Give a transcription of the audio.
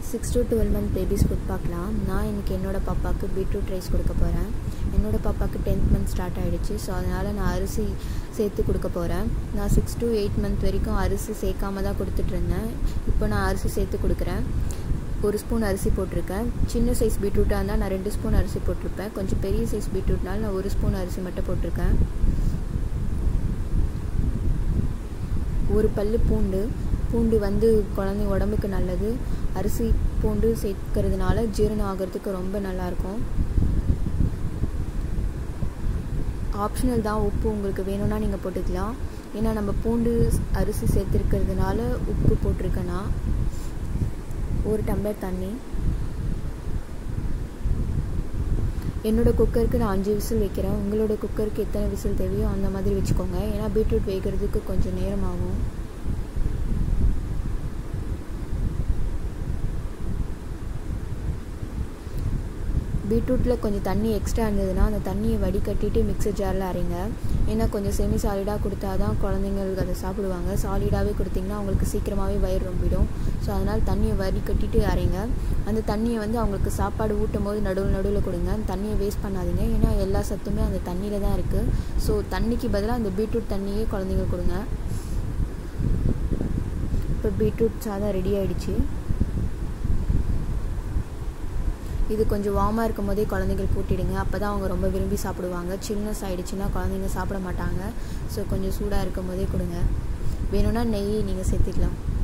six to twelve month babies food பார்க்கலாம் நான் இன்றைக்கி என்னோடய பாப்பாவுக்கு பீட்ரூட் ரைஸ் கொடுக்க போகிறேன் என்னோடய பாப்பாவுக்கு டென்த் மந்த் ஸ்டார்ட் ஆகிடுச்சு ஸோ அதனால் நான் அரிசி சேர்த்து கொடுக்க போகிறேன் நான் சிக்ஸ் டு எயிட் மந்த் வரைக்கும் அரிசி சேர்க்காம தான் கொடுத்துட்ருந்தேன் இப்போ நான் அரிசி சேர்த்து கொடுக்குறேன் ஒரு ஸ்பூன் அரிசி போட்டிருக்கேன் சின்ன சைஸ் பீட்ரூட்டாக இருந்தால் நான் ரெண்டு ஸ்பூன் அரிசி போட்டிருப்பேன் கொஞ்சம் பெரிய சைஸ் பீட்ரூட்னால நான் ஒரு ஸ்பூன் அரிசி மட்டும் போட்டிருக்கேன் ஒரு பல் பூண்டு பூண்டு வந்து குழந்தை உடம்புக்கு நல்லது அரிசி பூண்டு சேர்க்கறதுனால ஜீரணம் ஆகிறதுக்கு ரொம்ப நல்லாயிருக்கும் ஆப்ஷனல் தான் உப்பு உங்களுக்கு வேணும்னா நீங்கள் போட்டுக்கலாம் ஏன்னா நம்ம பூண்டு அரிசி சேர்த்துருக்கிறதுனால உப்பு போட்டிருக்கேன்னா ஒரு டம்ளர் தண்ணி என்னோடய குக்கருக்கு நான் அஞ்சு விசில் வைக்கிறேன் உங்களோட குக்கருக்கு எத்தனை விசில் தேவையோ அந்த மாதிரி வச்சுக்கோங்க ஏன்னா பீட்ரூட் வேகிறதுக்கு கொஞ்சம் நேரம் ஆகும் பீட்ரூட்டில் கொஞ்சம் தண்ணி எக்ஸ்ட்ரா இருந்ததுன்னா அந்த தண்ணியை வடிகட்டிட்டு மிக்சர் ஜாரில் அரைங்க ஏன்னா கொஞ்சம் செமி சாலிடாக கொடுத்தா தான் குழந்தைங்களுக்கு அதை சாப்பிடுவாங்க சாலிடாகவே கொடுத்திங்கன்னா அவங்களுக்கு சீக்கிரமாகவே வயிறு ரொம்பிடும் ஸோ அதனால் தண்ணியை வடிகட்டிட்டு அரைங்க அந்த தண்ணியை வந்து அவங்களுக்கு சாப்பாடு ஊட்டும் போது நடுவில் நடுவில் கொடுங்க அந்த தண்ணியை வேஸ்ட் பண்ணாதீங்க ஏன்னா எல்லா சத்துமே அந்த தண்ணியில் தான் இருக்குது ஸோ தண்ணிக்கு பதிலாக அந்த பீட்ரூட் தண்ணியே குழந்தைங்களுக்கு கொடுங்க இப்போ பீட்ரூட் சாதம் ரெடி ஆகிடுச்சு இது கொஞ்சம் வார்மாக இருக்கும் போதே குழந்தைங்களுக்கு ஊட்டிடுங்க அப்போ தான் அவங்க ரொம்ப விரும்பி சாப்பிடுவாங்க சில்னஸ் ஆகிடுச்சுன்னா குழந்தைங்க சாப்பிட மாட்டாங்க ஸோ கொஞ்சம் சூடாக இருக்கும் போதே கொடுங்க வேணும்னா நெய் நீங்கள் சேர்த்துக்கலாம்